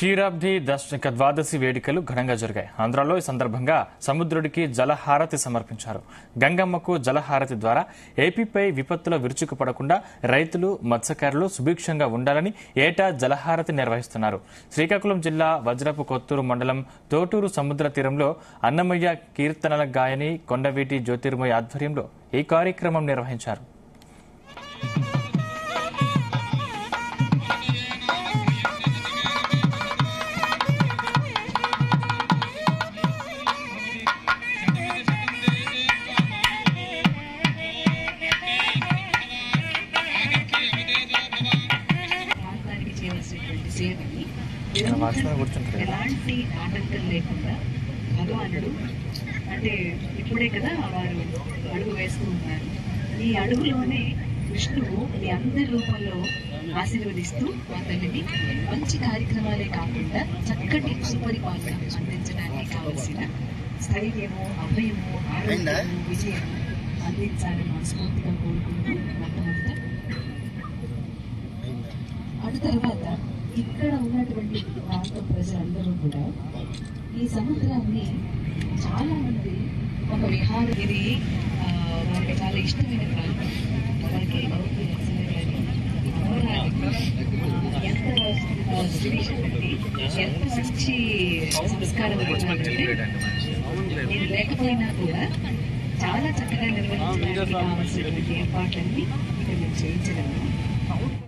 క్షీరాబ్ది దశక ద్వాదశి వేడుకలు ఘనంగా జరిగాయి ఆంధ్రాలో ఈ సందర్భంగా సముద్రుడికి జలహారతి సమర్పించారు గంగమ్మకు జలహారతి ద్వారా ఏపీపై విపత్తుల విరుచుకుపడకుండా రైతులు మత్స్యకారులు సుభిక్షంగా ఉండాలని ఏటా జలహారతి నిర్వహిస్తున్నారు శ్రీకాకుళం జిల్లా వజ్రపు కొత్తూరు మండలం తోటూరు సముద్ర తీరంలో అన్నమయ్య కీర్తనల గాయని కొండవీటి జ్యోతిర్మయ ఆధ్వర్యంలో ఈ కార్యక్రమం నిర్వహించారు ప్రాంతానికి చేయవలసినటువంటి సేవని ఇక్కడ వాచ్మెన్ కూర్చుంటారు. ఎలాంటి ఆటంకం లేకుండా భగవానుడు అంటే ఇప్పుడే కదా వారు అడుగు వేస్తూ ఉన్నారు ఈ అడుగులోనే విష్ణువు మీ అందరి రూపంలో ఆశీర్వదిస్తూ మా తల్లిని మంచి కార్యక్రమాలే కాకుండా చక్కటి సుపరిపాలన అందించడానికి కావలసిన స్థైర్యము అభయము ఆరోగ్యము విజయము అందించాలని మనస్ఫూర్తిగా కోరుకుంటూ మొట్టమొదట అటు తర్వాత ఇక్కడ ఉన్నటువంటి ప్రాంత ప్రజలందరూ కూడా ఈ సముద్రాన్ని చాలా మంది ఒక విహార ఇది ఆ, వారికి చాలా ఇష్టమైన ప్రాంతం వారికి గౌరవ నరసింహ గారి అమరావతి, ఆ, ఎంత ఆ, శ్రీశక్తి, ఎంత మంచి సంస్కారం ఉన్నదంటే నేను లేకపోయినా కూడా చాలా చక్కగా నిర్వహించడానికి కావాల్సినటువంటి ఏర్పాట్లన్నీ ఇక్కడ మేము చేయించగలము